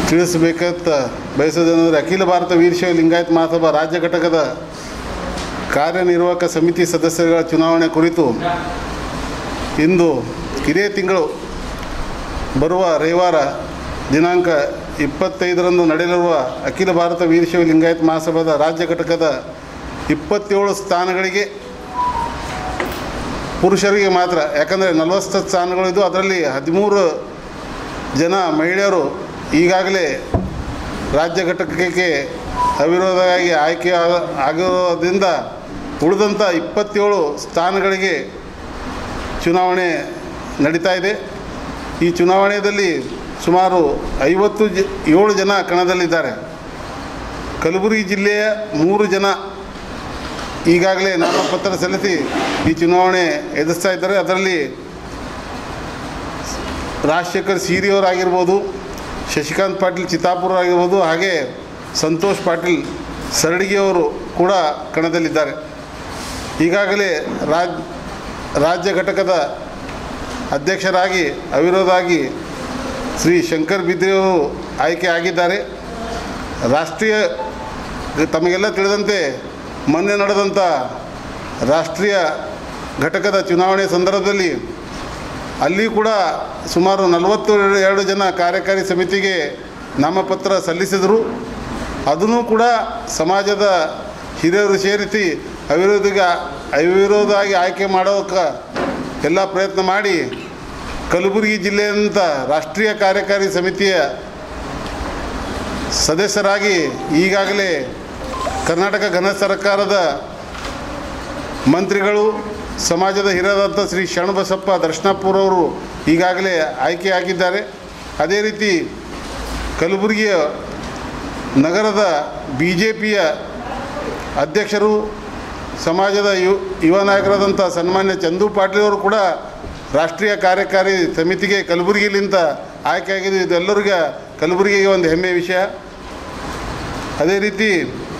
ತಿಳಿಸಬೇಕಂತ ಬಯಸೋದೇನೆಂದರೆ ಅಖಿಲ ಭಾರತ ವೀರಶೈವ ಲಿಂಗಾಯತ್ ಮಹಾಸಭಾ ರಾಜ್ಯ ಘಟಕದ ಕಾರ್ಯನಿರ್ವಾಹಕ ಸಮಿತಿ ಸದಸ್ಯರುಗಳ ಚುನಾವಣೆ ಕುರಿತು ಇಂದು ಇದೇ ತಿಂಗಳು ಬರುವ ರವಿವಾರ ದಿನಾಂಕ ಇಪ್ಪತ್ತೈದರಂದು ನಡೆಯಲಿರುವ ಅಖಿಲ ಭಾರತ ವೀರಶೈವ ಲಿಂಗಾಯತ್ ಮಹಾಸಭಾದ ರಾಜ್ಯ ಘಟಕದ ಇಪ್ಪತ್ತೇಳು ಸ್ಥಾನಗಳಿಗೆ ಪುರುಷರಿಗೆ ಮಾತ್ರ ಯಾಕಂದರೆ ನಲವತ್ತು ಸ್ಥಾನಗಳಿದ್ದು ಅದರಲ್ಲಿ ಹದಿಮೂರು ಜನ ಮಹಿಳೆಯರು ಈಗಾಗಲೇ ರಾಜ್ಯ ಘಟಕಕ್ಕೆ ಅವಿರೋಧವಾಗಿ ಆಯ್ಕೆ ಆ- ಆಗಿರೋದ್ರಿಂದ ಉಳಿದಂಥ ಇಪ್ಪತ್ತೇಳು ಸ್ಥಾನಗಳಿಗೆ ಚುನಾವಣೆ ನಡೀತಾ ಇದೆ ಈ ಚುನಾವಣೆಯಲ್ಲಿ ಸುಮಾರು ಐವತ್ತು ಜ ಏಳು ಜನ ಕಣದಲ್ಲಿದ್ದಾರೆ ಕಲಬುರಗಿ ಜಿಲ್ಲೆಯ ಮೂರು ಜನ ಈಗಾಗಲೇ ನಾಮಪತ್ರ ಸಲ್ಲಿಸಿ ಈ ಚುನಾವಣೆ ಎದುರಿಸ್ತಾ ಇದ್ದಾರೆ ಅದರಲ್ಲಿ ರಾಜಶೇಖರ್ ಸೀರಿಯವರಾಗಿರ್ಬೋದು ಶಶಿಕಾಂತ್ ಪಾಟೀಲ್ ಚಿತ್ತಾಪುರ ಆಗಿರ್ಬೋದು ಹಾಗೆ ಸಂತೋಷ್ ಪಾಟೀಲ್ ಸರಡಿಗೆಯವರು ಕೂಡ ಕಣದಲ್ಲಿದ್ದಾರೆ ಈಗಾಗಲೇ ರಾಜ್ ರಾಜ್ಯ ಘಟಕದ ಅಧ್ಯಕ್ಷರಾಗಿ ಅವಿರೋಧಾಗಿ ಶ್ರೀ ಶಂಕರ್ ಬಿದ್ರಿಯವರು ಆಯ್ಕೆ ಆಗಿದ್ದಾರೆ ರಾಷ್ಟ್ರೀಯ ತಮಗೆಲ್ಲ ತಿಳಿದಂತೆ ಮೊನ್ನೆ ನಡೆದಂಥ ರಾಷ್ಟ್ರೀಯ ಘಟಕದ ಚುನಾವಣೆ ಸಂದರ್ಭದಲ್ಲಿ ಅಲ್ಲಿ ಕೂಡ ಸುಮಾರು ನಲವತ್ತು ಎರಡು ಜನ ಕಾರ್ಯಕಾರಿ ಸಮಿತಿಗೆ ನಾಮಪತ್ರ ಸಲ್ಲಿಸಿದರು ಅದನ್ನು ಕೂಡ ಸಮಾಜದ ಹಿರಿಯರು ಸೇರಿಸಿ ಅವಿರೋಧಿಗ ಅವಿರೋಧವಾಗಿ ಆಯ್ಕೆ ಮಾಡೋಕ್ಕೆ ಎಲ್ಲ ಪ್ರಯತ್ನ ಮಾಡಿ ಕಲಬುರಗಿ ಜಿಲ್ಲೆಯಂಥ ರಾಷ್ಟ್ರೀಯ ಕಾರ್ಯಕಾರಿ ಸಮಿತಿಯ ಸದಸ್ಯರಾಗಿ ಈಗಾಗಲೇ ಕರ್ನಾಟಕ ಘನ ಸರ್ಕಾರದ ಮಂತ್ರಿಗಳು ಸಮಾಜದ ಹಿರಿಯರಾದಂಥ ಶ್ರೀ ಶರಣಬಸಪ್ಪ ದರ್ಶನಾಪುರವರು ಈಗಾಗಲೇ ಆಯ್ಕೆಯಾಗಿದ್ದಾರೆ ಅದೇ ರೀತಿ ಕಲಬುರಗಿಯ ನಗರದ ಬಿ ಜೆ ಪಿಯ ಅಧ್ಯಕ್ಷರು ಸಮಾಜದ ಯು ಯುವ ನಾಯಕರಾದಂಥ ಸನ್ಮಾನ್ಯ ಚಂದು ಪಾಟೀಲ್ ಅವರು ಕೂಡ ರಾಷ್ಟ್ರೀಯ ಕಾರ್ಯಕಾರಿ ಸಮಿತಿಗೆ ಕಲಬುರಗಿಲಿಂದ ಆಯ್ಕೆಯಾಗಿದ್ದು ಇದೆಲ್ಲರಿಗೆ ಕಲಬುರಗಿಗೆ ಒಂದು ಹೆಮ್ಮೆಯ ವಿಷಯ ಅದೇ ರೀತಿ